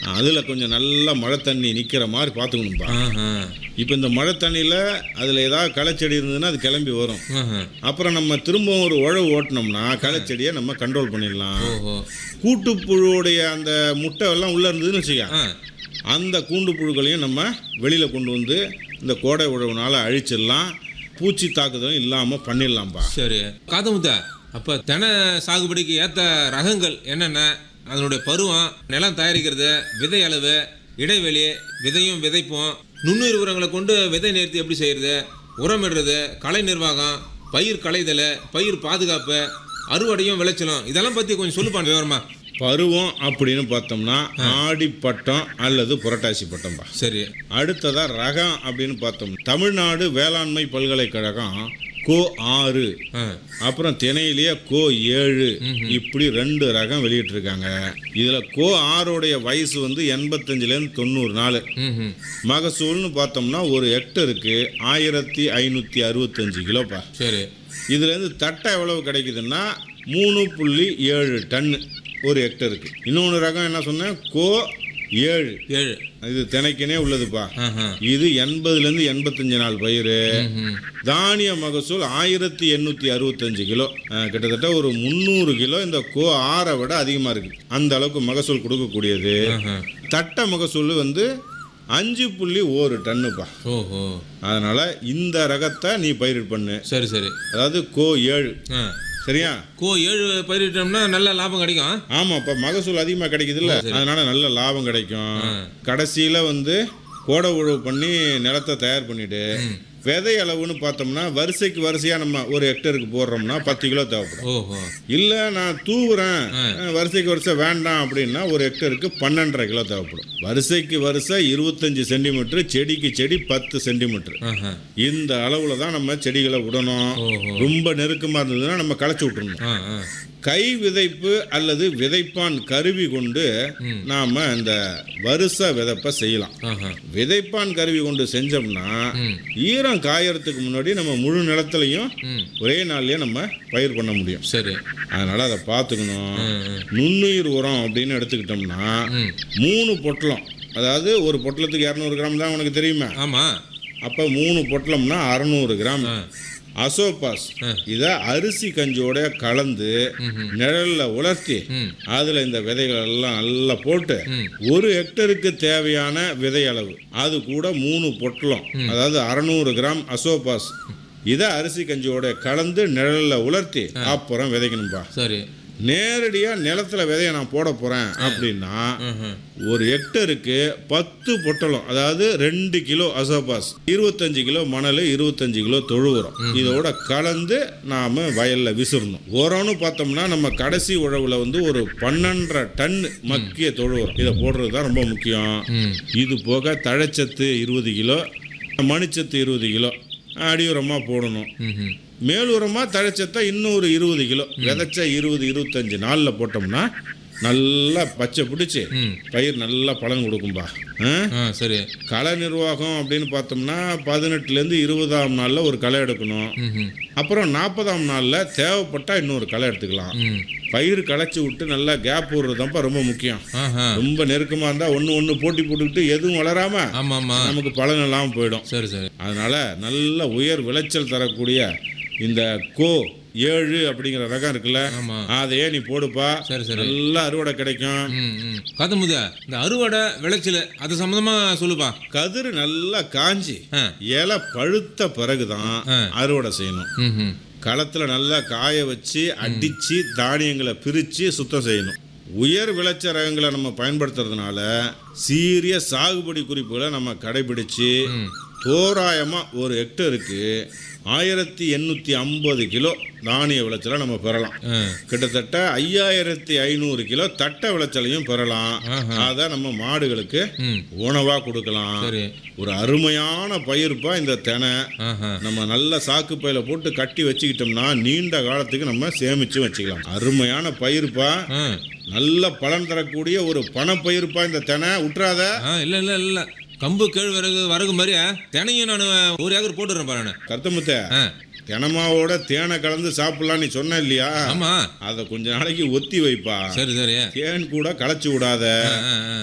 அதில் கொஞ்சம் நல்லா மழை தண்ணி நிற்கிற மாதிரி பார்த்துக்கணும்பா ஆஹா. இப்போ இந்த மழை தண்ணியில் அதில் ஏதாவது களைச்செடி இருந்ததுன்னா அது கிளம்பி வரும் ஆஹா. அப்புறம் நம்ம திரும்பவும் ஒரு உழவு ஓட்டினோம்னா களைச்செடியை நம்ம கண்ட்ரோல் பண்ணிடலாம் ஓஹோ கூட்டுப்புழுவுடைய அந்த முட்டை எல்லாம் உள்ளே இருந்ததுன்னு வச்சுக்க ஆ அந்த கூண்டு புழுக்களையும் நம்ம வெளியில் கொண்டு வந்து இந்த கோடை உழவுனால அழிச்சிடலாம் பூச்சி தாக்குதலும் இல்லாமல் பண்ணிடலாம்ப்பா சரி காதமுத்த அப்போ தெனை சாகுபடிக்கு ஏற்ற ரகங்கள் என்னென்ன அதனுடைய பருவம் நிலம் தயாரிக்கிறது விதை அளவு இடைவெளி விதையும் விதைப்பும் நுண்ணுயிர் உரங்களை கொண்டு விதை நேர்த்தி எப்படி செய்யறது உரமிடுறது களை நிர்வாகம் பயிர் களைதல் பயிர் பாதுகாப்பு அறுவடையும் விளைச்சலும் இதெல்லாம் பற்றி கொஞ்சம் சொல்லுப்பான் விவரமா பருவம் அப்படின்னு பார்த்தோம்னா ஆடி பட்டம் அல்லது புரட்டாசி பட்டம்பா சரி அடுத்ததா ரகம் அப்படின்னு பார்த்தோம் தமிழ்நாடு வேளாண்மை பல்கலைக்கழகம் கோ ஆறு ஆ அப்புறம் திணையிலேயே கோ ஏழு இப்படி ரெண்டு ரகம் வெளியிட்டிருக்காங்க இதில் கோ ஆறுடைய வயசு வந்து எண்பத்தஞ்சிலேருந்து தொண்ணூறு நாள் ம் மகசூல்னு பார்த்தோம்னா ஒரு ஹெக்டருக்கு ஆயிரத்தி ஐநூற்றி அறுபத்தஞ்சு கிலோப்பா சரி இதுலேருந்து தட்டை எவ்வளவு கிடைக்குதுன்னா மூணு புள்ளி ஏழு டன்னு ஒரு ஹெக்டருக்கு இன்னொன்று ரகம் என்ன சொன்னேன் கோ ஏழு ஏழு இது தினைக்குனே உள்ளதுப்பா ஆஹா இது எண்பதுலேருந்து எண்பத்தஞ்சு நாள் பயிர் ம் தானிய மகசூல் ஆயிரத்தி எண்ணூற்றி அறுபத்தஞ்சு கிலோ அஹ், கிட்டத்தட்ட ஒரு முந்நூறு கிலோ இந்த கோ ஆறை விட அதிகமாக இருக்குது அந்த அளவுக்கு மகசூல் கொடுக்கக்கூடியது ஆஹா தட்டை மகசூல் வந்து அஞ்சு புள்ளி ஒரு டன்னுப்பா ஓஹோ அதனால் இந்த ரகத்தை நீ பயிரிட் பண்ணு சரி சரி அதாவது கோ ஏழு ஆ சரியா கோ ஏழு பயிரிட்டோம்னா நல்ல லாபம் கிடைக்கும் ஆமாப்பா மகசூல் அதிகமாக கிடைக்குதுல்ல அதனால நல்ல லாபம் கிடைக்கும் கடைசியில் வந்து கோடை உழவு பண்ணி நிலத்தை தயார் பண்ணிட்டு விதை அளவுன்னு பார்த்தோம்னா வரிசைக்கு வரிசையாக நம்ம ஒரு ஹெக்டருக்கு போடுறோம்னா பத்து கிலோ தேவைப்படும் ஓஹோ இல்லை நான் தூவுறேன் அஹ், வரிசைக்கு வரிசை வேண்டாம் அப்படின்னா ஒரு ஹெக்டருக்கு பன்னெண்டரை கிலோ தேவைப்படும் வரிசைக்கு வரிசை இருபத்தஞ்சி சென்டிமீட்டர் செடிக்கு செடி பத்து சென்டிமீட்டர் ஆஹா இந்த அளவில் தான் நம்ம செடிகளை விடணும் ஓஹோ ரொம்ப நெருக்கமாக இருந்ததுன்னா நம்ம களைச்சி விட்டுறணும் ஆ ஆ கை விதைப்பு அல்லது விதைப்பான் கருவி கொண்டு நாம இந்த வருஷ விதைப்பை செய்யலாம் ஆஹா விதைப்பான் கருவி கொண்டு செஞ்சோம்னா ம் ஈரம் காயறதுக்கு முன்னாடி நம்ம முழு நிலத்துலையும் ம் ஒரே நாள்லயே நம்ம பயிர் பண்ண முடியும் சரி அதனால அதை பார்த்துக்கணும் ம் ம் நுண்ணுயிர் உரம் அப்படின்னு எடுத்துக்கிட்டோம்னா ம் மூணு பொட்டலம் அதாவது ஒரு பொட்டலத்துக்கு இரநூறு கிராம் தான் உனக்கு தெரியுமா ஆமாம் அப்போ மூணு பொட்டலம்னா அறநூறு கிராம் ஆ அசோபாஸ் ஆ. இதை அரிசி கஞ்சோட கலந்து ம்ஹும். நிழல்ல உலர்த்தி ம் அதுல இந்த விதைகள் எல்லாம் நல்லா போட்டு ம். ஒரு ஹெக்டருக்கு தேவையான விதை அளவு அது கூட மூணு பொட்டலம் அதாவது அறநூறு கிராம் அசோபாஸ் இதை அரிசி கஞ்சியோட கலந்து நிழல்ல உலர்த்தி அப்புறம் விதைக்கணும்பா சரி நேரடியா நிலத்துல விதைய நான் போட போறேன் அப்படின்னா ம்ஹும். ஒரு ஹெக்டருக்கு பத்து பொட்டலம் அதாவது ரெண்டு கிலோ அசோபாஸ் இருபத்தஞ்சு கிலோ மணல் இருபத்தஞ்சு கிலோ தொழு உரம் இதோட கலந்து நாம வயல்ல விசிறணும் உரம்னு பார்த்தோம்னா நம்ம கடைசி உழவுல வந்து ஒரு பன்னெண்டரை டன் மக்கிய தொழு உரம் இதை போடுறது தான் ரொம்ப முக்கியம் ம் இது போக தழைச்சத்து இருபது கிலோ மணிச்சத்து இருபது கிலோ அடியுரமாக போடணும் ம்ஹும். மேலுரமாக தழைச்சத்தை இன்னும் ஒரு இருபது கிலோ விதைச்ச இருபது இருபத்தஞ்சு நாளில் போட்டோம்னா நல்லா பச்சை பிடிச்சி ம் பயிர் நல்லா பலன் கொடுக்கும்பா ஆ? ஆ சரி களை நிர்வாகம் அப்படின்னு பார்த்தோம்னா பதினெட்டுலேருந்து இருபதாம் நாளில் ஒரு களை எடுக்கணும் ம்ஹும். அப்புறம் நாற்பதாம் நாளில் தேவைப்பட்டால் இன்னொரு களை எடுத்துக்கலாம் ம் பயிர் களைச்சி விட்டு நல்லா கேப் விடுறதுதான்ப்பா ரொம்ப முக்கியம் ஆஹா ரொம்ப நெருக்கமாக இருந்தால் ஒன்று ஒன்று போட்டி போட்டுக்கிட்டு எதுவும் வளராமல் ஆமாம் ஆமாம் நமக்கு பலன் இல்லாமல் போயிடும் சரி சரி அதனால நல்ல உயர் விளைச்சல் தரக்கூடிய இந்த கோ ஏழு அப்படிங்கிற ரகம் இருக்குல்ல ஆமாம் அதையே நீ போடுப்பா சரி சரி நல்ல அறுவடை கிடைக்கும் ம் ம் கதமுத இந்த அறுவடை விளைச்சல் அது சம்மந்தமாக சொல்லுப்பா கதிர் நல்லா காஞ்சி ஆ இலை பழுத்த பிறகுதான் ஆ. அறுவடை செய்யணும் ம் ம் களத்துல நல்லா காய வச்சு அடிச்சு தானியங்களை பிரிச்சு சுத்தம் செய்யணும் உயர் விளைச்ச ரகங்களை நம்ம பயன்படுத்துறதுனால சீரிய சாகுபடி குறிப்புகளை நம்ம கடைபிடிச்சு ம் தோராயமா ஒரு ஹெக்டருக்கு ஆயிரத்தி எண்ணூற்றி ஐம்பது கிலோ தானிய விளைச்சலை நம்ம பெறலாம் ஆ கிட்டத்தட்ட ஐயாயிரத்தி ஐநூறு கிலோ தட்டை விளைச்சலையும் பெறலாம் ஆஹா. அதை நம்ம மாடுகளுக்கு ம் உணவாக கொடுக்கலாம் சரி ஒரு அருமையான பயிர்ப்பா இந்த தெனை ஆஹா நம்ம நல்ல சாக்கு பையில போட்டு கட்டி வச்சுக்கிட்டோம்னா நீண்ட காலத்துக்கு நம்ம சேமிச்சு வச்சுக்கலாம் அருமையான பயிர்ப்பா ஆ நல்ல பலன் தரக்கூடிய ஒரு பணப்பயிர்ப்பா இந்த தெனை விட்டுறாத ஆ இல்லை இல்லை இல்லை கம்பு கேழ்வரகு வரகு மாதிரி தினையும் நான் ஒரு ஏக்கர் போட்டுறேன் பாரு நான் கருத்தமுத்த ஆ தினமாவோட தேனை கலந்து சாப்பிடலாம் நீ சொன்ன இல்லையா ஆமாம் அதை கொஞ்ச நாளைக்கு ஒத்தி வைப்பா சரி சரி தேன் கூட களைச்சு விடாத ஆ ஆ ஆ